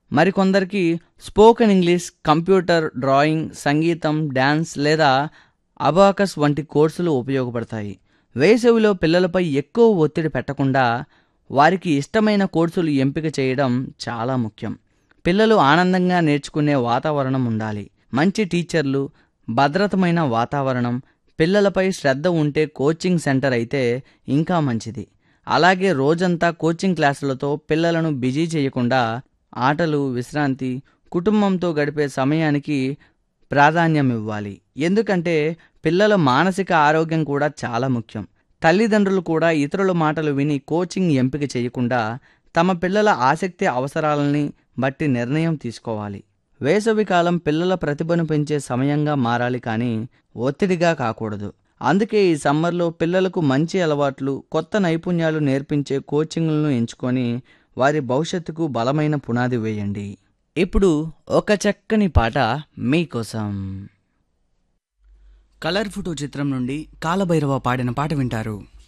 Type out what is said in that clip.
మరికొందరికి spoken English computer drawing సంగీతం dance లేదా అబాకస్ వంటి కోర్సులు ఉపయోగపడతాయి వేసవిలో పిల్లలపై ఎక్కువ ఒత్తిడి పెట్టకుండా వారికి ఇష్టమైన కోర్సులు ఎంపిక చేయడం చాలా ముఖ్యం పిల్లలు ఆనందంగా నేర్చుకునే వాతావరణం ఉండాలి మంచి టీచర్లు భద్రతమైన వాతావరణం పిల్లలపై శ్రద్ధ ఉంటే కోచింగ్ సెంటర్ అయితే ఇంకా మంచిది అలాగే రోజంతా కోచింగ్ క్లాసులతో పిల్లలను బిజీ చేయకుండా ఆటలు విశ్రాంతి కుటుంబంతో గడిపే సమయానికి ప్రాధాన్యం ఇవ్వాలి ఎందుకంటే పిల్లల మానసిక ఆరోగ్యం కూడా చాలా ముఖ్యం తల్లిదండ్రులు కూడా ఇతరుల మాటలు విని కోచింగ్ ఎంపిక చేయకుండా తమ పిల్లల ఆసక్తి అవసరాలని బట్టి నిర్ణయం తీసుకోవాలి వేసవికాలం పిల్లల ప్రతిభను పెంచే సమయంగా మారాలి కానీ ఒత్తిడిగా కాకూడదు అందుకే ఈ సమ్మర్లో పిల్లలకు మంచి అలవాట్లు కొత్త నైపుణ్యాలు నేర్పించే కోచింగ్లను ఎంచుకొని వారి భవిష్యత్తుకు బలమైన పునాది వేయండి ఇప్పుడు ఒక చక్కని పాట మీకోసం కలర్ ఫోటో చిత్రం నుండి కాలభైరవ పాడిన పాట వింటారు